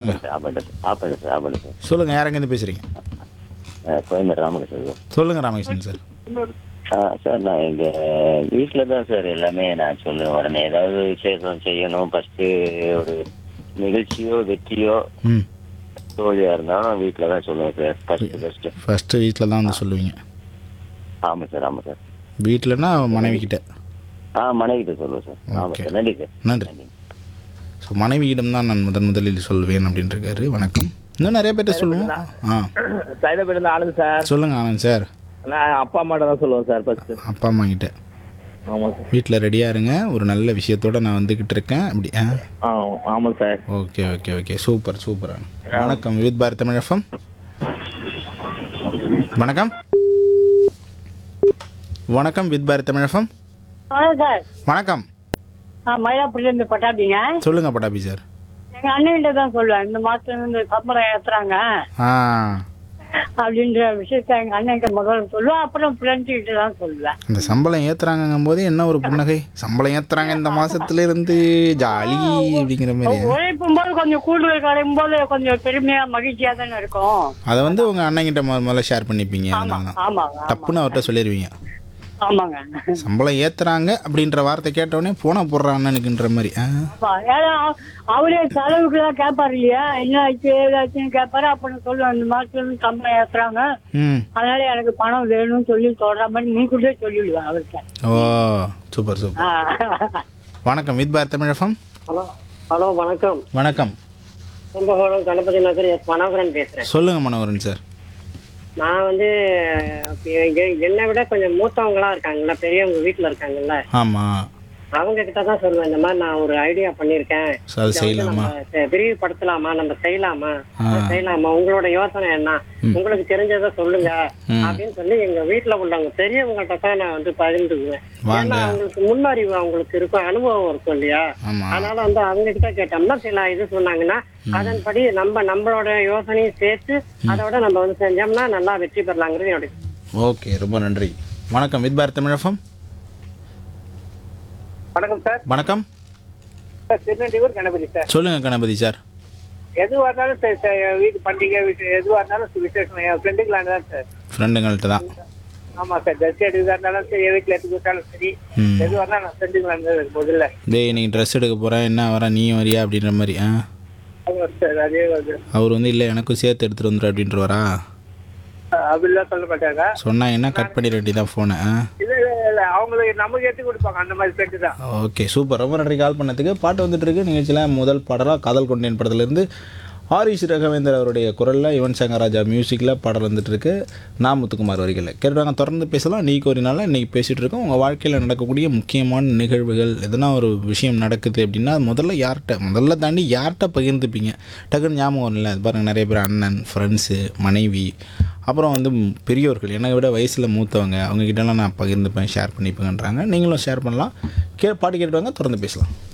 ஆமாம் சார் ஆமாம் சார் ஆமாம் சார் ஆமாம் சார் சொல்லுங்கள் யார் எங்கேருந்து பேசுகிறீங்க அஹ், கோயம்பேடு ராமகிருஷ்ணன் சார் சொல்லுங்கள் ராமகிருஷ்ணன் சார் ஆ சார் நான் எங்கள் வீட்டில் தான் சார் எல்லாமே நான் சொல்லுவேன் உடனே ஏதாவது விசேஷம் செய்யணும் ஃபஸ்ட்டு ஒரு நிகழ்ச்சியோ வெற்றியோ ம் தோல்வியாக இருந்தாலும் வீட்டில் தான் சொல்லுவேன் சார் ஃபஸ்ட்டு ஃபஸ்ட்டு ஃபஸ்ட்டு வீட்டில் தான் வந்து சொல்லுவீங்க ஆமாம் சார் ஆமாம் சார் வீட்டிலனா மனைவி கிட்ட ஆ மனைவிட்ட சொல்லுவேன் சார் ஆமாம் Okay. சார் நன்றி சார் நன்றி ஸோ மனைவியிடம் தான் நான் முதன் முதலில் சொல்வேன் அப்படின்னு இருக்காரு வணக்கம் இன்னும் நிறைய பேர்ட்ட சொல்லுவோம் ஆ சைதாபேட் இருந்து ஆனந்த் சார் சொல்லுங்க ஆனந்த் சார் நான் அப்பா அம்மாட்ட தான் சொல்லுவேன் சார் ஃபர்ஸ்ட் அப்பா அம்மா கிட்ட ஆமாம் சார் வீட்டில் ரெடியாக இருங்க ஒரு நல்ல விஷயத்தோட நான் வந்துக்கிட்டு இருக்கேன் அப்படி ஆ ஆ ஆமாம் சார் okay okay okay super super வணக்கம் வித் பாரத் தமிழ் எஃப்எம் வணக்கம் வணக்கம் வித் பாரத் தமிழ் எஃப்எம் வணக்கம் சார் வணக்கம் நான் மயிலாப்பூர்லேருந்து பட்டாபிங்க சொல்லுங்க பட்டாபி சார் எங்கள் அண்ணன்கிட்ட தான் சொல்லுவேன் இந்த மாதத்துல இருந்து சம்பளம் ஏற்றுறாங்க ஆ அப்படின்ற விஷயத்த எங்கள் அண்ணன்கிட்ட முதல்ல சொல்லுவேன் அப்புறம் ஃப்ரெண்ட்ஸ்கிட்ட தான் சொல்லுவேன் இந்த சம்பளம் ஏத்துறாங்கங்கும் போது என்ன ஒரு புன்னகை சம்பளம் ஏத்துறாங்க இந்த மாசத்துல இருந்து ஜாலி அப்படிங்கிற மாதிரி உழைப்பும் போது கொஞ்சம் கூடுதல் கிடைக்கும் போது கொஞ்சம் பெருமையாக மகிழ்ச்சியாக தானே இருக்கும் அதை வந்து உங்க அண்ணன்கிட்ட முத முதல்ல ஷேர் பண்ணிப்பீங்க அதனால தான் ஆமாங்க டப்புன்னு அவர்கிட்ட சொல்லிடுவீங்க ஆமாங்க சம்பளம் ஏத்துறாங்க அப்படின்ற வார்த்தை கேட்டவுடனே போனா போடுற அண்ணனுக்குன்ற மாதிரி ஆ ஆமா. ஏன்னா அவரே செலவுக்குலாம் கேட்பாரு இல்லையா என்ன ஆச்சு ஏதாச்சுன்னு கேட்பாரு அப்ப நான் சொல்லுவேன் இந்த மாசத்துல இருந்து சம்பளம் ஏத்துறாங்க ம் அதனால எனக்கு பணம் வேணும்னு சொல்லி சொல்ற மாதிரி நீ கூட சொல்லிடுவேன் அவர்கிட்ட ஓ சூப்பர் சூப்பர் ஆ. வணக்கம் with Bharat Tamil FM hello hello வணக்கம் வணக்கம் கும்பகோணம் கணபதி நகர் எஸ் மனோகரன் பேசுறேன் சொல்லுங்க மனோகரன் சார் நான் வந்து எ- என்னை விட கொஞ்சம் மூத்தவங்களா இருக்காங்கல்ல பெரியவங்க வீட்டுல இருக்காங்கல்ல ஆமா அவங்க கிட்ட தான் சொல்லுவேன் இந்த மாதிரி நான் ஒரு ஐடியா பண்ணிருக்கேன் So, அது செய்யலாமா நம்ம விரிவுபடுத்தலாமா நம்ம செய்யலாமா அதை செய்யலாமா உங்களோட யோசனை என்ன உங்களுக்கு தெரிஞ்சதை சொல்லுங்க அப்படின்னு சொல்லி எங்க வீட்டுல உள்ளவங்க பெரியவங்கள்ட்ட தான் நான் வந்து பகிர்ந்துக்குவேன் வாங்க. ஏன்னா அவங்களுக்கு முன்னறிவு அவங்களுக்கு இருக்கும் அனுபவம் இருக்கும் இல்லையா ஆமா அதனால வந்து அவங்க கிட்ட கேட்டோம்னா சில இது சொன்னாங்கன்னா அதன்படி நம்ம நம்மளோட யோசனையும் சேர்த்து அதோட நம்ம வந்து செஞ்சோம்னா நல்லா வெற்றி பெறலாங்கிறது என்னுடைய ஓகே ரொம்ப நன்றி வணக்கம் வித் பாரத் தமிழ் எஃப்எம் வணக்கம் சார் வணக்கம் சார் திருநெல்வேலூர் கணபதி சார் சொல்லுங்க கணபதி சார் எதுவாக இருந்தாலும் சரி சார் வீட்டு பண்டிகை வீட்டு எதுவாக இருந்தாலும் விசேஷம் என் ஃப்ரெண்டுக்கெலாம் தான் சார் ஃப்ரெண்டுங்கள்ட்ட தான் ஆமாம் சார் ட்ரெஸ் எடுக்கிறதா இருந்தாலும் சரி வீட்டில் எடுத்து கொடுத்தாலும் சரி ம் எதுவாக இருந்தாலும் நான் ஃப்ரெண்டுக்கெலாம் தான் முதல்ல டேய் இன்னைக்கு ட்ரெஸ் எடுக்க போகிறேன் என்ன வர நீயும் வரியா அப்படின்ற மாதிரி ஆ ஆமாம் சார் அதே வந்து அவர் வந்து இல்லை எனக்கும் சேர்த்து எடுத்துகிட்டு வந்துரு அப்படின்றவரா அப்படிலாம் சொல்ல மாட்டாங்க சொன்னா என்ன கட் பண்ணிட வேண்டியதான் ஃபோனை ஆ இல்லை இல்லை இல்லை அவங்களுக்கு நமக்கு எடுத்து கொடுப்பாங்க அந்த மாதிரி ஃப்ரெண்டு தான் ஓகே சூப்பர் ரொம்ப நன்றி கால் பண்ணதுக்கு பாட்டு வந்துட்டு இருக்கு நிகழ்ச்சியில் முதல் பாடலாக காதல் கொண்டேன் படத்துலேருந்து ஆரிஷ் ரகவேந்தர் அவருடைய குரலில் யுவன் சங்கர் ராஜா மியூசிக்கில் பாடல் வந்துட்டு இருக்கு நான் முத்துக்குமார் வரிகளில் கேட்டுவாங்க தொடர்ந்து பேசலாம் நீ ஒரு நாளில் இன்றைக்கி பேசிகிட்டு இருக்கோம் உங்கள் வாழ்க்கையில் நடக்கக்கூடிய முக்கியமான நிகழ்வுகள் எதனா ஒரு விஷயம் நடக்குது அப்படின்னா முதல்ல யார்கிட்ட முதல்ல தாண்டி யார்கிட்ட பகிர்ந்துப்பீங்க டக்குன்னு ஞாபகம் வரல அது பாருங்கள் நிறைய பேர் அண்ணன் ஃப்ரெண்ட்ஸு மனைவி அப்புறம் வந்து பெரியோர்கள் என்னை விட வயசில் மூத்தவங்க அவங்க கிட்டலாம் நான் பகிர்ந்துப்பேன் ஷேர் பண்ணிப்பேங்கன்றாங்க நீங்களும் ஷேர் பண்ணலாம் கே பாட்டு கேட்டுவாங்க தொடர்ந்து பேசலாம்